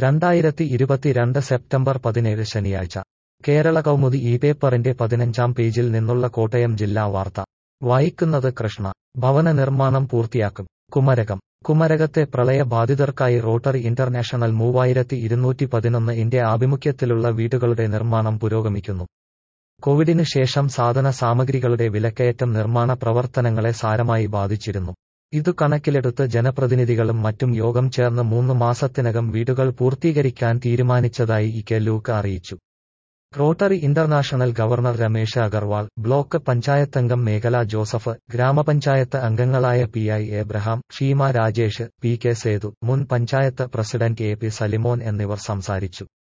രണ്ടായിരത്തി ഇരുപത്തിരണ്ട് സെപ്റ്റംബർ പതിനേഴ് ശനിയാഴ്ച കേരള കൗമുദി ഈ പേപ്പറിന്റെ പതിനഞ്ചാം പേജിൽ നിന്നുള്ള കോട്ടയം ജില്ലാ വാർത്ത വായിക്കുന്നത് കൃഷ്ണ ഭവന നിർമ്മാണം പൂർത്തിയാക്കും കുമരകം കുമരകത്തെ പ്രളയബാധിതർക്കായി റോട്ടറി ഇന്റർനാഷണൽ മൂവായിരത്തി ഇരുന്നൂറ്റി പതിനൊന്ന് ഇന്ത്യ ആഭിമുഖ്യത്തിലുള്ള വീടുകളുടെ നിർമ്മാണം പുരോഗമിക്കുന്നു കോവിഡിന് ശേഷം സാധന സാമഗ്രികളുടെ വിലക്കയറ്റം നിർമ്മാണ പ്രവർത്തനങ്ങളെ സാരമായി ബാധിച്ചിരുന്നു ഇതു കണക്കിലെടുത്ത് ജനപ്രതിനിധികളും മറ്റും യോഗം ചേർന്ന് മൂന്ന് മാസത്തിനകം വീടുകൾ പൂർത്തീകരിക്കാൻ തീരുമാനിച്ചതായി ഇ കെ ലൂക്ക് അറിയിച്ചു rotary international governor Ramesh Agarwal block പഞ്ചായത്തംഗം മേഖല ജോസഫ് ഗ്രാമപഞ്ചായത്ത് അംഗങ്ങളായ P I Abraham Sheema Rajesh P K Sethu മുൻ panchayat president A P Salimon എന്നിവർ സംസാരിച്ചു